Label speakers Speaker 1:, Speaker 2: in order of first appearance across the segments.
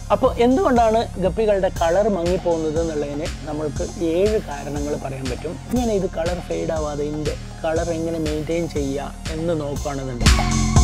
Speaker 1: അപ്പോൾ എന്തുകൊണ്ടാണ് ഗപ്പികളുടെ കളർ മങ്ങിപ്പോകുന്നത് എന്നുള്ളതിന് നമ്മൾക്ക് ഏഴ് കാരണങ്ങൾ പറയാൻ പറ്റും ഇങ്ങനെ ഇത് കളർ ഫെയ്ഡ് ആവാതെ ഇതിൻ്റെ കളർ എങ്ങനെ മെയിൻറ്റെയിൻ ചെയ്യുക എന്ന് നോക്കുകയാണെന്നുണ്ടെങ്കിൽ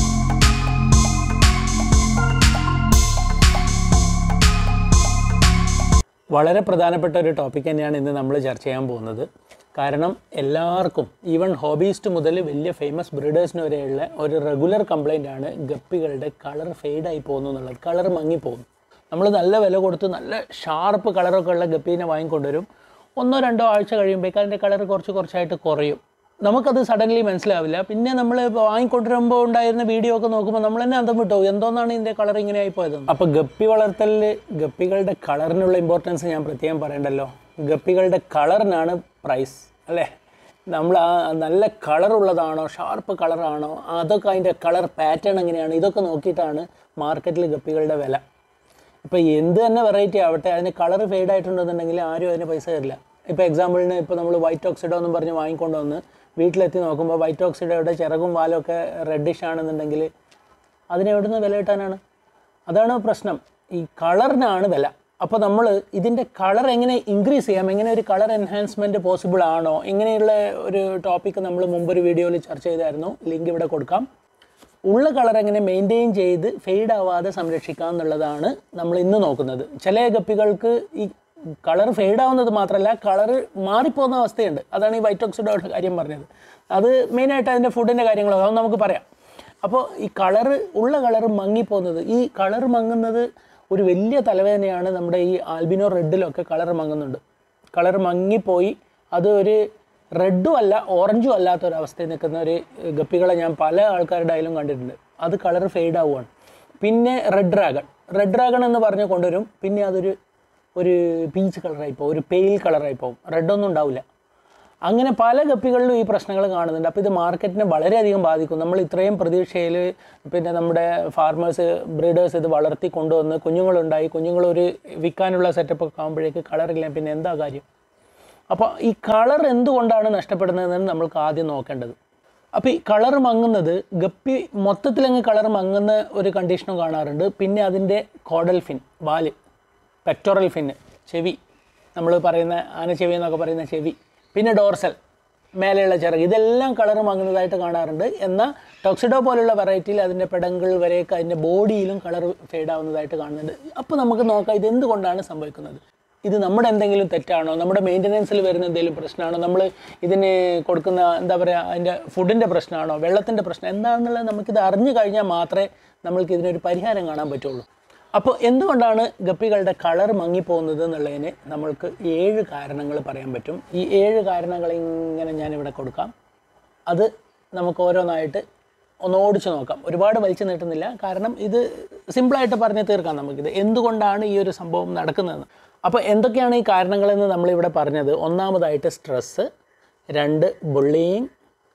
Speaker 1: വളരെ പ്രധാനപ്പെട്ട ഒരു ടോപ്പിക് തന്നെയാണ് ഇന്ന് നമ്മൾ ചർച്ച ചെയ്യാൻ പോകുന്നത് കാരണം എല്ലാവർക്കും ഈവൻ ഹോബീസ്റ്റ് മുതൽ വലിയ ഫേമസ് ബ്രീഡേഴ്സിന് വരെയുള്ള ഒരു റെഗുലർ കംപ്ലൈൻ്റ് ആണ് ഗപ്പികളുടെ കളർ ഫെയ്ഡായി പോകുന്നു എന്നുള്ളത് കളർ മങ്ങിപ്പോകുന്നു നമ്മൾ നല്ല വില കൊടുത്ത് നല്ല ഷാർപ്പ് കളറൊക്കെ ഉള്ള ഗപ്പീനെ വാങ്ങിക്കൊണ്ടുവരും ഒന്നോ രണ്ടോ ആഴ്ച കഴിയുമ്പോഴേക്കും അതിൻ്റെ കളർ കുറച്ച് കുറച്ചായിട്ട് കുറയും നമുക്കത് സഡൻലി മനസ്സിലാവില്ല പിന്നെ നമ്മൾ വാങ്ങിക്കൊണ്ടിരുമ്പോൾ ഉണ്ടായിരുന്ന വീഡിയോ ഒക്കെ നോക്കുമ്പോൾ നമ്മൾ തന്നെ അന്തം വിട്ടോ എന്തോന്നാണ് ഇതിൻ്റെ കളർ ഇങ്ങനെ ആയി പോയത് അപ്പോൾ ഗപ്പി വളർത്തലിൽ ഗപ്പികളുടെ കളറിനുള്ള ഇമ്പോർട്ടൻസ് ഞാൻ പ്രത്യേകം പറയണ്ടല്ലോ ഗപ്പികളുടെ കളറിനാണ് പ്രൈസ് അല്ലേ നമ്മൾ ആ നല്ല കളറുള്ളതാണോ ഷാർപ്പ് കളറാണോ അതൊക്കെ അതിൻ്റെ കളർ പാറ്റേൺ എങ്ങനെയാണ് ഇതൊക്കെ നോക്കിയിട്ടാണ് മാർക്കറ്റിൽ ഗപ്പികളുടെ വില ഇപ്പോൾ എന്ത് തന്നെ വെറൈറ്റി ആവട്ടെ അതിന് കളർ ഫെയ്ഡ് ആയിട്ടുണ്ടെന്നുണ്ടെങ്കിൽ ആരും അതിന് പൈസ തരില്ല ഇപ്പോൾ എക്സാമ്പിളിന് ഇപ്പോൾ നമ്മൾ വൈറ്റ് ഓക്സിഡോ എന്നും പറഞ്ഞ് വാങ്ങിക്കൊണ്ട് വന്ന് വീട്ടിലെത്തി നോക്കുമ്പോൾ വൈറ്റ് ഓക്സിഡോയുടെ ചിറകും വാലും ഒക്കെ റെഡിഷ് ആണെന്നുണ്ടെങ്കിൽ അതിന് എവിടുന്ന് വില കിട്ടാനാണ് അതാണ് പ്രശ്നം ഈ കളറിനാണ് വില അപ്പോൾ നമ്മൾ ഇതിൻ്റെ കളർ എങ്ങനെ ഇൻക്രീസ് ചെയ്യാം എങ്ങനെ ഒരു കളർ എൻഹാൻസ്മെൻറ്റ് പോസിബിൾ ആണോ ഇങ്ങനെയുള്ള ഒരു ടോപ്പിക്ക് നമ്മൾ മുമ്പൊരു വീഡിയോയിൽ ചർച്ച ചെയ്തായിരുന്നു ലിങ്ക് ഇവിടെ കൊടുക്കാം ഉള്ള കളർ എങ്ങനെ മെയിൻറ്റെയിൻ ചെയ്ത് ഫെയ്ഡ് ആവാതെ സംരക്ഷിക്കാം എന്നുള്ളതാണ് നമ്മൾ ഇന്ന് നോക്കുന്നത് ചില ഗപ്പികൾക്ക് ഈ കളർ ഫെയ്ഡ് ആവുന്നത് മാത്രമല്ല കളർ മാറിപ്പോകുന്ന അവസ്ഥയുണ്ട് അതാണ് ഈ വൈറ്റ് ഓക്സിഡോയുടെ കാര്യം പറഞ്ഞത് അത് മെയിനായിട്ട് അതിൻ്റെ ഫുഡിൻ്റെ കാര്യങ്ങളോ അത് നമുക്ക് പറയാം അപ്പോൾ ഈ കളറ് ഉള്ള കളർ മങ്ങിപ്പോകുന്നത് ഈ കളർ മങ്ങുന്നത് ഒരു വലിയ തലവേദനയാണ് നമ്മുടെ ഈ ആൽബിനോ റെഡിലൊക്കെ കളർ മങ്ങുന്നുണ്ട് കളർ മങ്ങിപ്പോയി അത് ഒരു റെഡും അല്ല ഓറഞ്ചും അല്ലാത്ത ഒരു അവസ്ഥയിൽ നിൽക്കുന്ന ഒരു ഗപ്പികളെ ഞാൻ പല ആൾക്കാരുടെ ആയാലും കണ്ടിട്ടുണ്ട് അത് കളർ ഫെയ്ഡ് ആവുകയാണ് പിന്നെ റെഡ് ഡ്രാഗൺ റെഡ് ഡ്രാഗൺ എന്ന് പറഞ്ഞ് കൊണ്ടുവരും പിന്നെ അതൊരു ഒരു പീച്ച് കളറായി പോകും ഒരു പെയിൽ കളറായി പോകും റെഡൊന്നും ഉണ്ടാവില്ല അങ്ങനെ പല ഗപ്പികളിലും ഈ പ്രശ്നങ്ങൾ കാണുന്നുണ്ട് അപ്പോൾ ഇത് മാർക്കറ്റിനെ വളരെയധികം ബാധിക്കും നമ്മൾ ഇത്രയും പ്രതീക്ഷയിൽ പിന്നെ നമ്മുടെ ഫാർമേഴ്സ് ബ്രീഡേഴ്സ് ഇത് വളർത്തി കൊണ്ടുവന്ന് കുഞ്ഞുങ്ങളുണ്ടായി കുഞ്ഞുങ്ങളൊരു വിൽക്കാനുള്ള സെറ്റപ്പ് ഒക്കെ ആകുമ്പോഴേക്ക് കളറില്ല പിന്നെ എന്താ കാര്യം അപ്പോൾ ഈ കളർ എന്തുകൊണ്ടാണ് നഷ്ടപ്പെടുന്നതെന്ന് നമ്മൾക്ക് ആദ്യം നോക്കേണ്ടത് അപ്പോൾ ഈ കളർ മങ്ങുന്നത് ഗപ്പി മൊത്തത്തിലങ്ങ് കളർ മങ്ങുന്ന ഒരു കണ്ടീഷനും കാണാറുണ്ട് പിന്നെ അതിൻ്റെ കോഡൽ ഫിൻ വാല് പെക്ടോറൽ ഫിന്ന് ചെവി നമ്മൾ പറയുന്ന ആനച്ചെവി എന്നൊക്കെ പറയുന്ന ചെവി പിന്നെ ഡോർസൽ മേലെയുള്ള ചിറക് ഇതെല്ലാം കളർ മങ്ങുന്നതായിട്ട് കാണാറുണ്ട് എന്നാൽ ടോക്സിഡോ പോലുള്ള വെറൈറ്റിയിൽ അതിൻ്റെ പെടങ്ങൾ വരെയൊക്കെ അതിൻ്റെ ബോഡിയിലും കളർ ഫെയ്ഡ് ആവുന്നതായിട്ട് കാണുന്നുണ്ട് അപ്പോൾ നമുക്ക് നോക്കാം ഇത് എന്തുകൊണ്ടാണ് സംഭവിക്കുന്നത് ഇത് നമ്മുടെ എന്തെങ്കിലും തെറ്റാണോ നമ്മുടെ മെയിൻ്റനൻസിൽ വരുന്ന എന്തെങ്കിലും പ്രശ്നമാണോ നമ്മൾ ഇതിന് കൊടുക്കുന്ന എന്താ പറയുക അതിൻ്റെ ഫുഡിൻ്റെ പ്രശ്നമാണോ വെള്ളത്തിൻ്റെ പ്രശ്നം എന്താണെന്നുള്ളത് നമുക്കിത് അറിഞ്ഞു കഴിഞ്ഞാൽ മാത്രമേ നമ്മൾക്ക് ഇതിനൊരു പരിഹാരം കാണാൻ പറ്റുള്ളൂ അപ്പോൾ എന്തുകൊണ്ടാണ് ഗപ്പികളുടെ കളർ മങ്ങിപ്പോകുന്നത് എന്നുള്ളതിന് നമ്മൾക്ക് ഏഴ് കാരണങ്ങൾ പറയാൻ പറ്റും ഈ ഏഴ് കാരണങ്ങൾ ഇങ്ങനെ ഞാനിവിടെ കൊടുക്കാം അത് നമുക്ക് ഓരോന്നായിട്ട് ഒന്ന് ഓടിച്ചു നോക്കാം ഒരുപാട് വലിച്ചു നീട്ടുന്നില്ല കാരണം ഇത് സിമ്പിളായിട്ട് പറഞ്ഞ് തീർക്കാം നമുക്കിത് എന്തുകൊണ്ടാണ് ഈ ഒരു സംഭവം നടക്കുന്നതെന്ന് അപ്പോൾ എന്തൊക്കെയാണ് ഈ കാരണങ്ങളെന്ന് നമ്മളിവിടെ പറഞ്ഞത് ഒന്നാമതായിട്ട് സ്ട്രെസ്സ് രണ്ട് ബുള്ളിയിങ്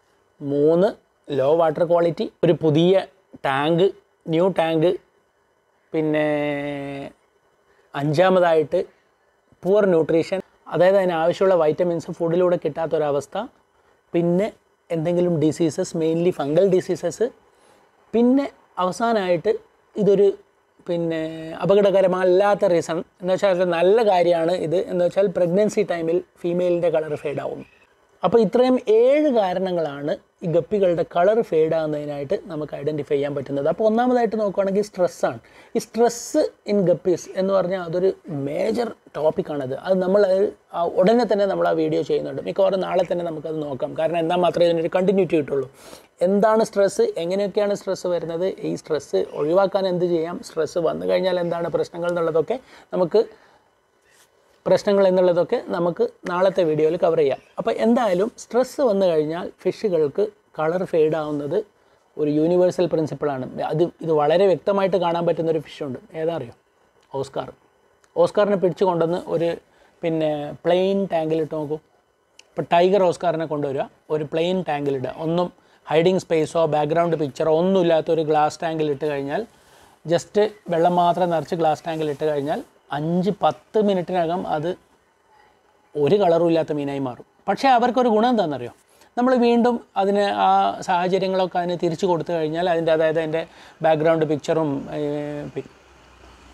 Speaker 1: മൂന്ന് ലോ വാട്ടർ ക്വാളിറ്റി ഒരു പുതിയ ടാങ്ക് ന്യൂ ടാങ്ക് പിന്നെ അഞ്ചാമതായിട്ട് പുവർ ന്യൂട്രീഷൻ അതായത് അതിന് ആവശ്യമുള്ള വൈറ്റമിൻസ് ഫുഡിലൂടെ കിട്ടാത്തൊരവസ്ഥ പിന്നെ എന്തെങ്കിലും ഡിസീസസ് മെയിൻലി ഫംഗൽ ഡിസീസസ് പിന്നെ അവസാനമായിട്ട് ഇതൊരു പിന്നെ അപകടകരമല്ലാത്ത റീസൺ എന്ന് വെച്ചാൽ നല്ല കാര്യമാണ് ഇത് എന്ന് വെച്ചാൽ പ്രഗ്നൻസി ടൈമിൽ ഫീമെയിലിൻ്റെ കളർ ഫെയ്ഡ് ആവുന്നു അപ്പോൾ ഇത്രയും ഏഴ് കാരണങ്ങളാണ് ഈ ഗപ്പികളുടെ കളർ ഫെയ്ഡ് ആകുന്നതിനായിട്ട് നമുക്ക് ഐഡൻറ്റിഫൈ ചെയ്യാൻ പറ്റുന്നത് അപ്പോൾ ഒന്നാമതായിട്ട് നോക്കുകയാണെങ്കിൽ സ്ട്രെസ്സാണ് ഈ സ്ട്രെസ്സ് ഇൻ ഗപ്പീസ് എന്ന് പറഞ്ഞാൽ അതൊരു മേജർ ടോപ്പിക്കാണത് അത് നമ്മൾ ആ ഉടനെ തന്നെ നമ്മൾ ആ വീഡിയോ ചെയ്യുന്നുണ്ട് മിക്കവാറും നാളെ തന്നെ നമുക്കത് നോക്കാം കാരണം എന്നാൽ മാത്രമേ ഇതിനൊരു കണ്ടിന്യൂറ്റി കിട്ടുള്ളൂ എന്താണ് സ്ട്രെസ്സ് എങ്ങനെയൊക്കെയാണ് സ്ട്രെസ്സ് വരുന്നത് ഈ സ്ട്രെസ്സ് ഒഴിവാക്കാൻ എന്ത് ചെയ്യാം സ്ട്രെസ്സ് വന്നു കഴിഞ്ഞാൽ എന്താണ് പ്രശ്നങ്ങൾ എന്നുള്ളതൊക്കെ നമുക്ക് പ്രശ്നങ്ങൾ എന്നുള്ളതൊക്കെ നമുക്ക് നാളത്തെ വീഡിയോയിൽ കവർ ചെയ്യാം അപ്പോൾ എന്തായാലും സ്ട്രെസ്സ് വന്നു കഴിഞ്ഞാൽ ഫിഷുകൾക്ക് കളർ ഫെയ്ഡ് ആവുന്നത് ഒരു യൂണിവേഴ്സൽ പ്രിൻസിപ്പിളാണ് അത് ഇത് വളരെ വ്യക്തമായിട്ട് കാണാൻ പറ്റുന്ന ഒരു ഫിഷുണ്ട് ഏതാ അറിയോ ഓസ്കാർ ഓസ്കാറിനെ പിടിച്ചു കൊണ്ടുവന്ന് ഒരു പിന്നെ പ്ലെയിൻ ടാങ്കിലിട്ട് നോക്കൂ ഇപ്പോൾ ടൈഗർ ഓസ്കാറിനെ കൊണ്ടുവരിക ഒരു പ്ലെയിൻ ടാങ്കിലിടുക ഒന്നും ഹൈഡിങ് സ്പേസോ ബാക്ക്ഗ്രൗണ്ട് പിക്ചറോ ഒന്നുമില്ലാത്ത ഒരു ഗ്ലാസ് ടാങ്കിലിട്ട് കഴിഞ്ഞാൽ ജസ്റ്റ് വെള്ളം മാത്രം നിറച്ച് ഗ്ലാസ് ടാങ്കിലിട്ട് കഴിഞ്ഞാൽ അഞ്ച് പത്ത് മിനിറ്റിനകം അത് ഒരു കളറും ഇല്ലാത്ത മീനായി മാറും പക്ഷേ അവർക്കൊരു ഗുണം എന്താണെന്നറിയോ നമ്മൾ വീണ്ടും അതിന് ആ സാഹചര്യങ്ങളൊക്കെ അതിന് തിരിച്ചു കൊടുത്തു കഴിഞ്ഞാൽ അതിൻ്റെ അതായത് അതിൻ്റെ ബാക്ക്ഗ്രൗണ്ട് പിക്ചറും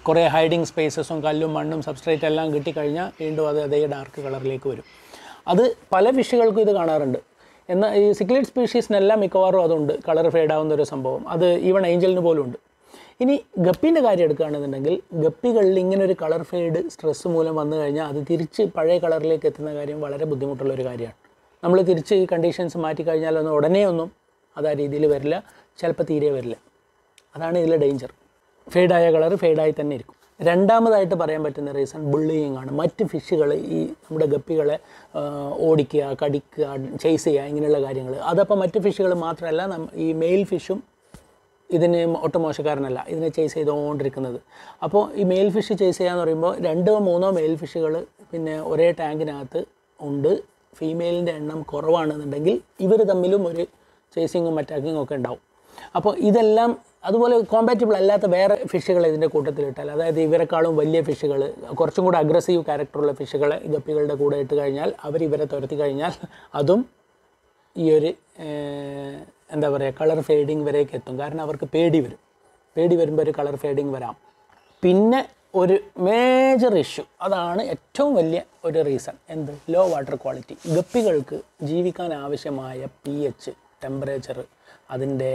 Speaker 1: കുറേ ഹൈഡിങ് സ്പേസസും കല്ലും മണ്ണും സബ്സ്ട്രേറ്റ് എല്ലാം കിട്ടിക്കഴിഞ്ഞാൽ വീണ്ടും അത് അതേ ഡാർക്ക് കളറിലേക്ക് വരും അത് പല ഫിഷുകൾക്കും ഇത് കാണാറുണ്ട് എന്നാൽ ഈ സിക്ലേറ്റ് സ്പീഷീസിനെല്ലാം മിക്കവാറും അതുണ്ട് കളർ ഫെയ്ഡ് ആവുന്ന ഒരു സംഭവം അത് ഈവൺ ഏഞ്ചലിന് പോലും ഉണ്ട് ഇനി ഗപ്പീൻ്റെ കാര്യം എടുക്കുകയാണെന്നുണ്ടെങ്കിൽ ഗപ്പികളിൽ ഇങ്ങനെ ഒരു കളർ ഫെയ്ഡ് സ്ട്രെസ് മൂലം വന്നു കഴിഞ്ഞാൽ അത് തിരിച്ച് പഴയ കളറിലേക്ക് എത്തുന്ന കാര്യം വളരെ ബുദ്ധിമുട്ടുള്ള ഒരു കാര്യമാണ് നമ്മൾ തിരിച്ച് ഈ കണ്ടീഷൻസ് മാറ്റി കഴിഞ്ഞാലൊന്നും ഉടനെ ഒന്നും അത് ആ രീതിയിൽ വരില്ല ചിലപ്പോൾ തീരെ വരില്ല അതാണ് ഇതിലെ ഡേഞ്ചർ ഫെയ്ഡായ കളർ ഫെയ്ഡായി തന്നെ ഇരിക്കും രണ്ടാമതായിട്ട് പറയാൻ പറ്റുന്ന റീസൺ ബുള്ളിയിങ് ആണ് മറ്റ് ഫിഷുകൾ ഈ നമ്മുടെ ഗപ്പികളെ ആ, ഓടിക്കുക കടിക്കുക ചേസ് ചെയ്യുക ഇങ്ങനെയുള്ള കാര്യങ്ങൾ അതപ്പോൾ മറ്റ് ഫിഷുകൾ മാത്രമല്ല നം- ഈ മെയിൽ ഫിഷും ഇതിന് ഒട്ടും മോശക്കാരനല്ല ഇതിനെ ചേസ് ചെയ്തുകൊണ്ടിരിക്കുന്നത് അപ്പോൾ ഈ മെയിൽ ഫിഷ് ചേസ് ചെയ്യാന്ന് പറയുമ്പോൾ രണ്ടോ മൂന്നോ മെയിൽ ഫിഷുകൾ പിന്നെ ഒരേ ടാങ്കിനകത്ത് ഉണ്ട് ഫീമെയിലിൻ്റെ എണ്ണം കുറവാണെന്നുണ്ടെങ്കിൽ ഇവർ തമ്മിലും ഒരു ചേസിങ്ങും അറ്റാക്കിങ്ങും ഒക്കെ ഉണ്ടാവും അപ്പോൾ ഇതെല്ലാം അതുപോലെ കോമ്പാറ്റബിൾ അല്ലാത്ത വേറെ ഫിഷുകൾ ഇതിൻ്റെ കൂട്ടത്തിലിട്ടാൽ അതായത് ഇവരെക്കാളും വലിയ ഫിഷുകൾ കുറച്ചും കൂടെ അഗ്രസീവ് ക്യാരക്ടറുള്ള ഫിഷുകളെ ഗപ്പികളുടെ കൂടെ ഇട്ട് കഴിഞ്ഞാൽ അവർ ഇവരെ തുരത്തി കഴിഞ്ഞാൽ അതും ഈ ഒരു ഏഹ്, എന്താ പറയുക കളർ ഫെയ്ഡിങ് വരേക്ക് എത്തും കാരണം അവർക്ക് പേടി വരും പേടി വരുമ്പോൾ ഒരു കളർ ഫെയ്ഡിങ് വരാം പിന്നെ ഒരു മേജർ ഇഷ്യൂ അതാണ് ഏറ്റവും വലിയ ഒരു റീസൺ എന്ത് ലോ വാട്ടർ ക്വാളിറ്റി ഗപ്പികൾക്ക് ജീവിക്കാൻ ആവശ്യമായ പി എച്ച് ടെമ്പറേച്ചർ അതിൻ്റെ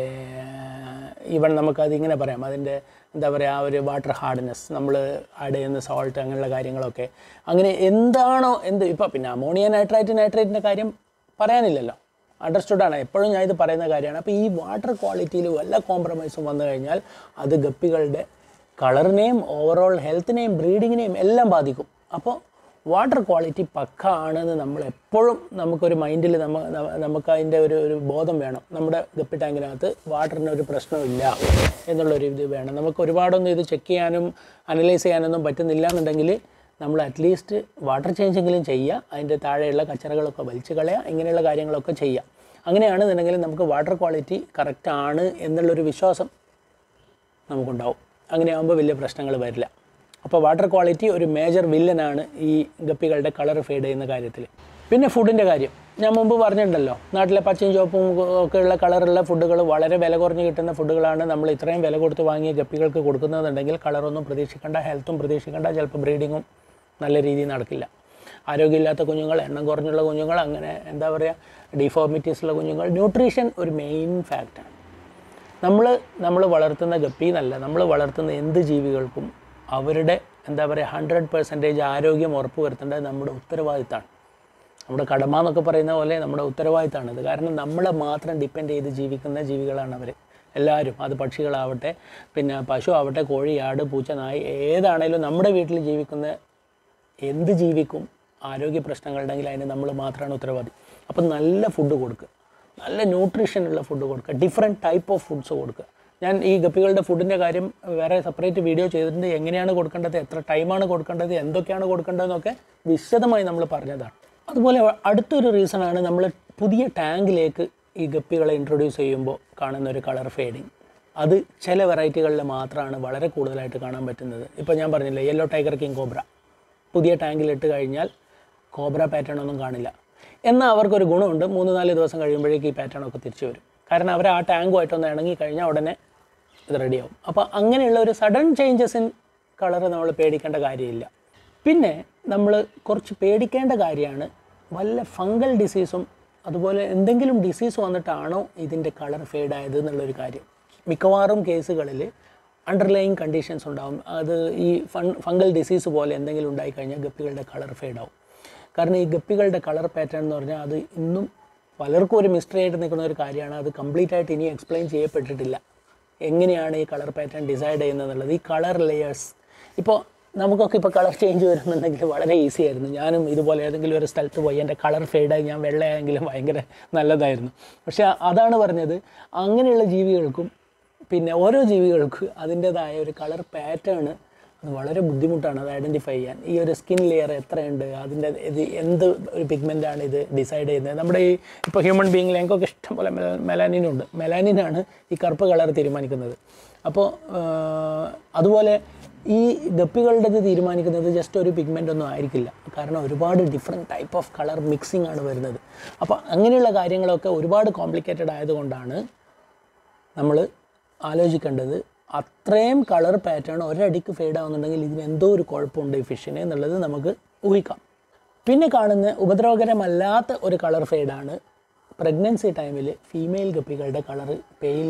Speaker 1: ഈവൻ നമുക്കതിങ്ങനെ പറയാം അതിൻ്റെ എന്താ പറയുക ആ ഒരു വാട്ടർ ഹാർഡ്നെസ് നമ്മൾ ആഡ് ചെയ്യുന്ന സോൾട്ട് അങ്ങനെയുള്ള കാര്യങ്ങളൊക്കെ അങ്ങനെ എന്താണോ എന്ത് ഇപ്പോൾ പിന്നെ അമോണിയ നൈട്രേറ്റ് നൈട്രേറ്റിൻ്റെ കാര്യം പറയാനില്ലല്ലോ അണ്ടർസ്റ്റുഡ് ആണ് എപ്പോഴും ഞാൻ ഇത് പറയുന്ന കാര്യമാണ് അപ്പോൾ ഈ വാട്ടർ ക്വാളിറ്റിയിൽ വല്ല കോംപ്രമൈസും വന്നു കഴിഞ്ഞാൽ അത് ഗപ്പികളുടെ കളറിനെയും ഓവറോൾ ഹെൽത്തിനെയും ബ്രീഡിങ്ങിനെയും എല്ലാം ബാധിക്കും അപ്പോൾ വാട്ടർ ക്വാളിറ്റി പക്ക ആണെന്ന് നമ്മൾ എപ്പോഴും നമുക്കൊരു മൈൻഡിൽ നമ്മ ന- നമുക്ക് അതിൻ്റെ ഒരു ഒരു ബോധം വേണം നമ്മുടെ ഗപ്പി ടാങ്കിനകത്ത് വാട്ടറിന് ഒരു പ്രശ്നമില്ല എന്നുള്ളൊരു ഇത് വേണം നമുക്ക് ഒരുപാടൊന്നും ഇത് ചെക്ക് ചെയ്യാനും അനലൈസ് ചെയ്യാനൊന്നും പറ്റുന്നില്ല എന്നുണ്ടെങ്കിൽ നമ്മൾ അറ്റ്ലീസ്റ്റ് വാട്ടർ ചേഞ്ചെങ്കിലും ചെയ്യുക അതിൻ്റെ താഴെയുള്ള കച്ചറകളൊക്കെ വലിച്ചു കളയുക ഇങ്ങനെയുള്ള കാര്യങ്ങളൊക്കെ ചെയ്യുക അങ്ങനെയാണെന്നുണ്ടെങ്കിൽ നമുക്ക് വാട്ടർ ക്വാളിറ്റി കറക്റ്റ് ആണ് എന്നുള്ളൊരു വിശ്വാസം നമുക്കുണ്ടാവും അങ്ങനെയാകുമ്പോൾ വലിയ പ്രശ്നങ്ങൾ വരില്ല അപ്പോൾ വാട്ടർ ക്വാളിറ്റി ഒരു മേജർ വില്ലനാണ് ഈ ഗപ്പികളുടെ കളർ ഫെയ്ഡ് ചെയ്യുന്ന കാര്യത്തിൽ പിന്നെ ഫുഡിൻ്റെ കാര്യം ഞാൻ മുമ്പ് പറഞ്ഞിട്ടുണ്ടല്ലോ നാട്ടിലെ പച്ചയും ചുവപ്പും ഒക്കെ ഉള്ള കളറുള്ള ഫുഡുകൾ വളരെ വില കുറഞ്ഞ് കിട്ടുന്ന ഫുഡുകളാണ് നമ്മൾ ഇത്രയും വില കൊടുത്ത് വാങ്ങിയ ഗപ്പികൾക്ക് കൊടുക്കുന്നതെന്നുണ്ടെങ്കിൽ കളറൊന്നും പ്രതീക്ഷിക്കേണ്ട ഹെൽത്തും പ്രതീക്ഷിക്കേണ്ട ചിലപ്പോൾ ബ്രീഡിങ്ങും നല്ല രീതിയിൽ നടക്കില്ല ആരോഗ്യമില്ലാത്ത കുഞ്ഞുങ്ങൾ എണ്ണം കുറഞ്ഞുള്ള കുഞ്ഞുങ്ങൾ അങ്ങനെ എന്താ പറയുക ഡിഫോർമിറ്റീസ് ഉള്ള കുഞ്ഞുങ്ങൾ ന്യൂട്രീഷൻ ഒരു മെയിൻ ഫാക്റ്റാണ് നമ്മൾ നമ്മൾ വളർത്തുന്ന ഗപ്പി എന്നല്ല നമ്മൾ വളർത്തുന്ന എന്ത് ജീവികൾക്കും അവരുടെ എന്താ പറയുക ഹൺഡ്രഡ് പെർസെൻറ്റേജ് ആരോഗ്യം ഉറപ്പുവരുത്തേണ്ടത് നമ്മുടെ ഉത്തരവാദിത്തമാണ് നമ്മുടെ കടമ എന്നൊക്കെ പറയുന്ന പോലെ നമ്മുടെ ഉത്തരവാദിത്തമാണ് ഇത് കാരണം നമ്മളെ മാത്രം ഡിപ്പെൻഡ് ചെയ്ത് ജീവിക്കുന്ന ജീവികളാണ് അവർ എല്ലാവരും അത് പക്ഷികളാവട്ടെ പിന്നെ പശു ആവട്ടെ കോഴി ആട് പൂച്ച നായി ഏതാണേലും നമ്മുടെ വീട്ടിൽ ജീവിക്കുന്ന എന്ത് ജീവിക്കും ആരോഗ്യ പ്രശ്നങ്ങളുണ്ടെങ്കിൽ അതിന് നമ്മൾ മാത്രമാണ് ഉത്തരവാദി അപ്പം നല്ല ഫുഡ് കൊടുക്കുക നല്ല ന്യൂട്രീഷൻ ഉള്ള ഫുഡ് കൊടുക്കുക ഡിഫറെൻറ്റ് ടൈപ്പ് ഓഫ് ഫുഡ്സ് കൊടുക്കുക ഞാൻ ഈ ഗപ്പികളുടെ ഫുഡിൻ്റെ കാര്യം വേറെ സെപ്പറേറ്റ് വീഡിയോ ചെയ്തിട്ടുണ്ട് എങ്ങനെയാണ് കൊടുക്കേണ്ടത് എത്ര ടൈമാണ് കൊടുക്കേണ്ടത് എന്തൊക്കെയാണ് കൊടുക്കേണ്ടതെന്നൊക്കെ വിശദമായി നമ്മൾ പറഞ്ഞതാണ് അതുപോലെ അടുത്തൊരു റീസണാണ് നമ്മൾ പുതിയ ടാങ്കിലേക്ക് ഈ ഗപ്പികളെ ഇൻട്രൊഡ്യൂസ് ചെയ്യുമ്പോൾ കാണുന്ന ഒരു കളർ ഫെയ്ഡിങ് അത് ചില വെറൈറ്റികളിൽ മാത്രമാണ് വളരെ കൂടുതലായിട്ട് കാണാൻ പറ്റുന്നത് ഇപ്പോൾ ഞാൻ പറഞ്ഞില്ലേ യെല്ലോ ടൈഗർ കിങ് കോബ്ര പുതിയ ടാങ്കിൽ ഇട്ട് കഴിഞ്ഞാൽ കോബ്ര പാറ്റേൺ ഒന്നും കാണില്ല എന്നാൽ അവർക്കൊരു ഗുണമുണ്ട് മൂന്ന് നാല് ദിവസം കഴിയുമ്പോഴേക്ക് ഈ പാറ്റേൺ ഒക്കെ തിരിച്ചു വരും കാരണം അവർ ആ ടാങ്കുമായിട്ടൊന്ന് ഇണങ്ങി കഴിഞ്ഞാൽ ഉടനെ ഇത് റെഡിയാവും അപ്പോൾ അങ്ങനെയുള്ള ഒരു സഡൻ ചേഞ്ചസ് ഇൻ കളർ നമ്മൾ പേടിക്കേണ്ട കാര്യമില്ല പിന്നെ നമ്മൾ കുറച്ച് പേടിക്കേണ്ട കാര്യമാണ് വല്ല ഫംഗൽ ഡിസീസും അതുപോലെ എന്തെങ്കിലും ഡിസീസ് വന്നിട്ടാണോ ഇതിൻ്റെ കളർ ഫെയ്ഡ് ആയത് എന്നുള്ളൊരു കാര്യം മിക്കവാറും കേസുകളിൽ അണ്ടർലൈങ് കണ്ടീഷൻസ് ഉണ്ടാവും അത് ഈ ഫൺ ഫംഗൽ ഡിസീസ് പോലെ എന്തെങ്കിലും ഉണ്ടായിക്കഴിഞ്ഞാൽ ഗപ്പികളുടെ കളർ ഫെയ്ഡ് ആവും കാരണം ഈ ഗപ്പികളുടെ കളർ പാറ്റേൺ എന്ന് പറഞ്ഞാൽ അത് ഇന്നും പലർക്കും ഒരു മിസ്റ്ററി ആയിട്ട് നിൽക്കുന്ന ഒരു കാര്യമാണ് അത് കംപ്ലീറ്റ് ആയിട്ട് ഇനി എക്സ്പ്ലെയിൻ ചെയ്യപ്പെട്ടിട്ടില്ല എങ്ങനെയാണ് ഈ കളർ പാറ്റേൺ ഡിസൈഡ് ചെയ്യുന്നത് എന്നുള്ളത് ഈ കളർ ലെയേഴ്സ് ഇപ്പോൾ നമുക്കൊക്കെ ഇപ്പോൾ കളർ ചേഞ്ച് വരുന്നുണ്ടെങ്കിൽ വളരെ ഈസി ആയിരുന്നു ഞാനും ഇതുപോലെ ഏതെങ്കിലും ഒരു സ്ഥലത്ത് പോയി എൻ്റെ കളർ ഫെയ്ഡായി ഞാൻ വെള്ളയായെങ്കിലും ഭയങ്കര നല്ലതായിരുന്നു പക്ഷേ അതാണ് പറഞ്ഞത് അങ്ങനെയുള്ള ജീവികൾക്കും പിന്നെ ഓരോ ജീവികൾക്കും അതിൻ്റെതായ ഒരു കളർ പാറ്റേൺ അത് വളരെ ബുദ്ധിമുട്ടാണ് അത് ഐഡൻറ്റിഫൈ ചെയ്യാൻ ഈ ഒരു സ്കിൻ ലെയർ എത്രയുണ്ട് അതിൻ്റെ ഇത് എന്ത് ഒരു പിഗ്മെൻ്റാണ് ഇത് ഡിസൈഡ് ചെയ്യുന്നത് നമ്മുടെ ഈ ഇപ്പോൾ ഹ്യൂമൻ ബീങ്ങിൽ ഞങ്ങൾക്കൊക്കെ ഇഷ്ടംപോലെ മെലാനിനുണ്ട് മെലാനിനാണ് ഈ കറുപ്പ് കളർ തീരുമാനിക്കുന്നത് അപ്പോൾ അതുപോലെ ഈ ഗപ്പികളുടേത് തീരുമാനിക്കുന്നത് ജസ്റ്റ് ഒരു പിഗ്മെൻ്റ് ഒന്നും ആയിരിക്കില്ല കാരണം ഒരുപാട് different type of colour mixing ആണ് വരുന്നത് അപ്പോൾ അങ്ങനെയുള്ള കാര്യങ്ങളൊക്കെ ഒരുപാട് കോംപ്ലിക്കേറ്റഡ് ആയതുകൊണ്ടാണ് നമ്മൾ ആലോചിക്കേണ്ടത് അത്രയും കളർ പാറ്റേൺ ഒരടിക്ക് ഫെയ്ഡ് ആവുന്നുണ്ടെങ്കിൽ ഇതിന് എന്തോ ഒരു കുഴപ്പമുണ്ട് ഈ ഫിഷിന് എന്നുള്ളത് നമുക്ക് ഊഹിക്കാം പിന്നെ കാണുന്ന ഉപദ്രവകരമല്ലാത്ത ഒരു കളർ ഫെയ്ഡാണ് പ്രഗ്നൻസി ടൈമിൽ ഫീമെയിൽ ഗപ്പികളുടെ കളറ് പെയിൽ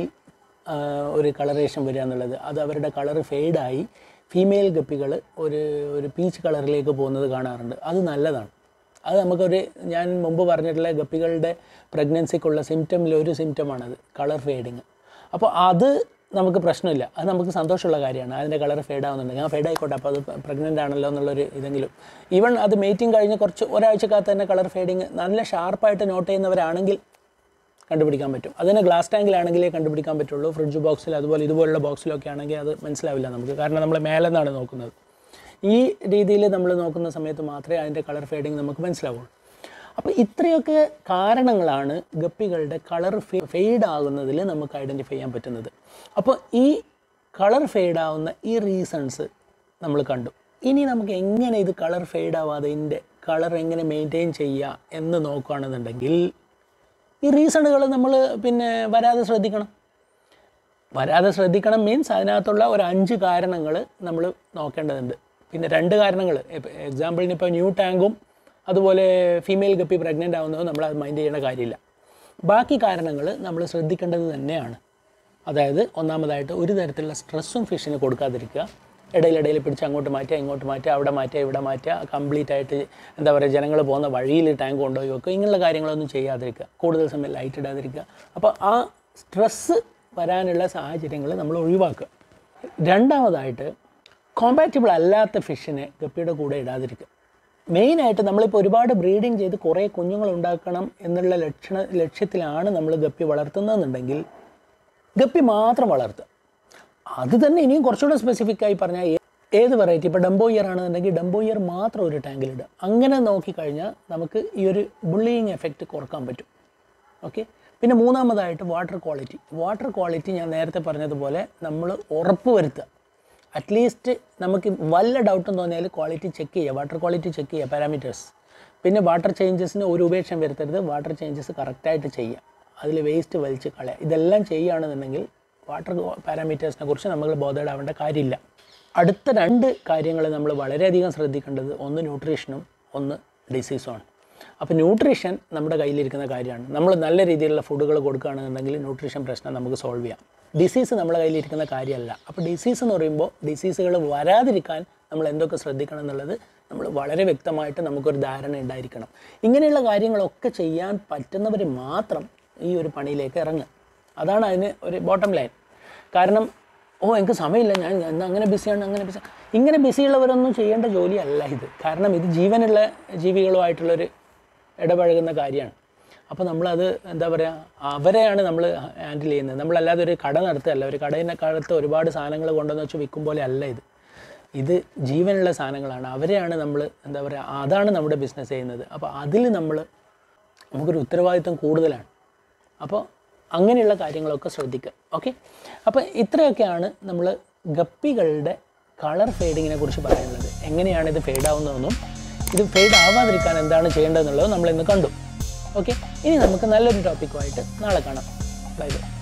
Speaker 1: ഒരു കളറേഷൻ വരിക എന്നുള്ളത് അത് അവരുടെ കളർ ഫെയ്ഡായി ഫീമെയിൽ ഗപ്പികൾ ഒരു ഒരു പീച്ച് കളറിലേക്ക് പോകുന്നത് കാണാറുണ്ട് അത് നല്ലതാണ് അത് നമുക്കൊരു ഞാൻ മുമ്പ് പറഞ്ഞിട്ടുള്ള ഗപ്പികളുടെ പ്രഗ്നൻസിക്കുള്ള സിംറ്റമിൽ ഒരു സിംറ്റമാണത് കളർ ഫെയ്ഡിങ് അപ്പോൾ അത് നമുക്ക് പ്രശ്നമില്ല അത് നമുക്ക് സന്തോഷമുള്ള കാര്യമാണ് അതിൻ്റെ കളർ ഫെയ്ഡ് ആവുന്നുണ്ടെങ്കിൽ ആ ഫെയ്ഡ് ആയിക്കോട്ടെ അപ്പോൾ അത് പ്രഗ്നൻ്റ് ആണല്ലോ എന്നുള്ളൊരു ഇതെങ്കിലും ഈവൻ അത് മീറ്റിംഗ് കഴിഞ്ഞ് കുറച്ച് ഒരാഴ്ചക്കകത്ത് തന്നെ കളർ ഫെയ്ഡിങ് നല്ല ഷാർപ്പായിട്ട് നോട്ട് ചെയ്യുന്നവരാണെങ്കിൽ കണ്ടുപിടിക്കാൻ പറ്റും അതിന് ഗ്ലാസ് ടാങ്കിലാണെങ്കിലേ കണ്ടുപിടിക്കാൻ പറ്റുള്ളൂ ഫ്രിഡ്ജ് ബോക്സിൽ അതുപോലെ ഇതുപോലുള്ള ബോക്സിലൊക്കെ ആണെങ്കിൽ അത് മനസ്സിലാവില്ല നമുക്ക് കാരണം നമ്മൾ മേലെ നിന്നാണ് നോക്കുന്നത് ഈ രീതിയിൽ നമ്മൾ നോക്കുന്ന സമയത്ത് മാത്രമേ അതിൻ്റെ കളർ ഫെയ്ഡിങ് നമുക്ക് മനസ്സിലാവുള്ളൂ അപ്പോൾ ഇത്രയൊക്കെ കാരണങ്ങളാണ് ഗപ്പികളുടെ കളർ ഫെയ്ഡ് ആകുന്നതിൽ നമുക്ക് ഐഡൻറ്റിഫൈ ചെയ്യാൻ പറ്റുന്നത് അപ്പോൾ ഈ കളർ ഫെയ്ഡ് ആവുന്ന ഈ റീസൺസ് നമ്മൾ കണ്ടു ഇനി നമുക്ക് എങ്ങനെ ഇത് കളർ ഫെയ്ഡ് ആവാതെ ഇതിൻ്റെ കളർ എങ്ങനെ മെയിൻറ്റെയിൻ ചെയ്യുക എന്ന് നോക്കുകയാണെന്നുണ്ടെങ്കിൽ ഈ റീസണുകൾ നമ്മൾ പിന്നെ വരാതെ ശ്രദ്ധിക്കണം വരാതെ ശ്രദ്ധിക്കണം മീൻസ് അതിനകത്തുള്ള ഒരു അഞ്ച് കാരണങ്ങൾ നമ്മൾ നോക്കേണ്ടതുണ്ട് പിന്നെ രണ്ട് കാരണങ്ങൾ എക്സാമ്പിളിന് ഇപ്പോൾ ന്യൂ ടാങ്കും അതുപോലെ ഫീമെയിൽ ഗപ്പി പ്രഗ്നൻ്റ് ആവുന്നതും നമ്മൾ അത് മൈൻഡ് ചെയ്യേണ്ട കാര്യമില്ല ബാക്കി കാരണങ്ങൾ നമ്മൾ ശ്രദ്ധിക്കേണ്ടത് തന്നെയാണ് അതായത് ഒന്നാമതായിട്ട് ഒരു തരത്തിലുള്ള സ്ട്രെസ്സും ഫിഷിന് കൊടുക്കാതിരിക്കുക ഇടയിലിടയിൽ പിടിച്ച് അങ്ങോട്ട് മാറ്റുക ഇങ്ങോട്ട് മാറ്റുക അവിടെ മാറ്റുക ഇവിടെ മാറ്റുക കംപ്ലീറ്റ് ആയിട്ട് എന്താ പറയുക ജനങ്ങൾ പോകുന്ന വഴിയിൽ ടാങ്ക് കൊണ്ടുപോയി വെക്കുക ഇങ്ങനെയുള്ള കാര്യങ്ങളൊന്നും ചെയ്യാതിരിക്കുക കൂടുതൽ സമയം ലൈറ്റ് ഇടാതിരിക്കുക അപ്പോൾ ആ സ്ട്രെസ്സ് വരാനുള്ള സാഹചര്യങ്ങൾ നമ്മൾ ഒഴിവാക്കുക രണ്ടാമതായിട്ട് കോമ്പാറ്റബിൾ അല്ലാത്ത ഫിഷിനെ ഗപ്പിയുടെ കൂടെ ഇടാതിരിക്കുക മെയിനായിട്ട് നമ്മളിപ്പോൾ ഒരുപാട് ബ്രീഡിങ് ചെയ്ത് കുറേ കുഞ്ഞുങ്ങൾ ഉണ്ടാക്കണം എന്നുള്ള ലക്ഷണ ലക്ഷ്യത്തിലാണ് നമ്മൾ ഗപ്പി വളർത്തുന്നതെന്നുണ്ടെങ്കിൽ ഗപ്പി മാത്രം വളർത്തുക അത് തന്നെ ഇനിയും കുറച്ചുകൂടെ സ്പെസിഫിക് ആയി പറഞ്ഞാൽ ഏ- ഏത് വെറൈറ്റി ഇപ്പോൾ ഡംബോ ഇയർ ആണെന്നുണ്ടെങ്കിൽ ഡംബോ ഇയർ മാത്രം ഒരു ടാങ്കിലിടുക അങ്ങനെ നോക്കിക്കഴിഞ്ഞാൽ നമുക്ക് ഈ ഒരു ബുള്ളിയിങ് എഫക്റ്റ് കുറക്കാൻ പറ്റും ഓക്കെ പിന്നെ മൂന്നാമതായിട്ട് വാട്ടർ ക്വാളിറ്റി വാട്ടർ ക്വാളിറ്റി ഞാൻ നേരത്തെ പറഞ്ഞതുപോലെ നമ്മൾ ഉറപ്പ് വരുത്തുക അറ്റ്ലീസ്റ്റ് നമുക്ക് വല്ല ഡൗട്ടും തോന്നിയാൽ ക്വാളിറ്റി ചെക്ക് ചെയ്യുക വാട്ടർ ക്വാളിറ്റി ചെക്ക് ചെയ്യുക പാരാമീറ്റേഴ്സ് പിന്നെ വാട്ടർ ചേഞ്ചസിന് ഒരു ഉപേക്ഷം വരുത്തരുത് വാട്ടർ ചേഞ്ചസ് കറക്റ്റായിട്ട് ചെയ്യുക അതിൽ വേസ്റ്റ് വലിച്ച് കളയുക ഇതെല്ലാം ചെയ്യുകയാണെന്നുണ്ടെങ്കിൽ വാട്ടർ പാരാമീറ്റേഴ്സിനെ കുറിച്ച് നമ്മൾ ബോധേഡാവേണ്ട കാര്യമില്ല അടുത്ത രണ്ട് കാര്യങ്ങൾ നമ്മൾ വളരെയധികം ശ്രദ്ധിക്കേണ്ടത് ഒന്ന് ന്യൂട്രീഷനും ഒന്ന് ഡിസീസുമാണ് അപ്പോൾ ന്യൂട്രീഷൻ നമ്മുടെ കയ്യിലിരിക്കുന്ന കാര്യമാണ് നമ്മൾ നല്ല രീതിയിലുള്ള ഫുഡുകൾ കൊടുക്കുകയാണെന്നുണ്ടെങ്കിൽ ന്യൂട്രീഷൻ പ്രശ്നം നമുക്ക് സോൾവ് ചെയ്യാം ഡിസീസ് നമ്മുടെ കയ്യിലിരിക്കുന്ന കാര്യമല്ല അപ്പോൾ ഡിസീസ് എന്ന് പറയുമ്പോൾ ഡിസീസുകൾ വരാതിരിക്കാൻ നമ്മൾ എന്തൊക്കെ ശ്രദ്ധിക്കണം എന്നുള്ളത് നമ്മൾ വളരെ വ്യക്തമായിട്ട് നമുക്കൊരു ധാരണ ഉണ്ടായിരിക്കണം ഇങ്ങനെയുള്ള കാര്യങ്ങളൊക്കെ ചെയ്യാൻ പറ്റുന്നവർ മാത്രം ഈ ഒരു പണിയിലേക്ക് ഇറങ്ങുക അതാണ് അതിന് ഒരു ബോട്ടം ലൈൻ കാരണം ഓ എനിക്ക് സമയമില്ല ഞാൻ ഞാൻ അങ്ങനെ ബിസിയാണ് അങ്ങനെ ബിസി ഇങ്ങനെ ബിസിയുള്ളവരൊന്നും ചെയ്യേണ്ട ജോലിയല്ല ഇത് കാരണം ഇത് ജീവനുള്ള ജീവികളുമായിട്ടുള്ളൊരു ഇടപഴകുന്ന കാര്യമാണ് അപ്പോൾ നമ്മളത് എന്താ പറയുക അവരെയാണ് നമ്മൾ ഹാൻഡിൽ ചെയ്യുന്നത് നമ്മളല്ലാതെ ഒരു കട നടത്തുകയല്ല ഒരു കടയിനെ കാലത്ത് ഒരുപാട് സാധനങ്ങൾ കൊണ്ടുവന്ന് വെച്ച് വിൽക്കും പോലെ അല്ല ഇത് ഇത് ജീവനുള്ള സാധനങ്ങളാണ് അവരെയാണ് നമ്മൾ എന്താ പറയുക അതാണ് നമ്മുടെ ബിസിനസ് ചെയ്യുന്നത് അപ്പോൾ അതിൽ നമ്മൾ നമുക്കൊരു ഉത്തരവാദിത്വം കൂടുതലാണ് അപ്പോൾ അങ്ങനെയുള്ള കാര്യങ്ങളൊക്കെ ശ്രദ്ധിക്കുക ഓക്കെ അപ്പോൾ ഇത്രയൊക്കെയാണ് നമ്മൾ ഗപ്പികളുടെ കളർ ഫെയ്ഡിങ്ങിനെ കുറിച്ച് പറയാനുള്ളത് എങ്ങനെയാണ് ഇത് ഫെയ്ഡ് ആവുന്നതെന്നും ഇത് ഫെയ്ഡ് ആവാതിരിക്കാൻ എന്താണ് ചെയ്യേണ്ടതെന്നുള്ളത് നമ്മൾ ഇന്ന് കണ്ടു ഓക്കെ ഇനി നമുക്ക് നല്ലൊരു ടോപ്പിക്കുമായിട്ട് നാളെ കാണാം ബൈ ബൈ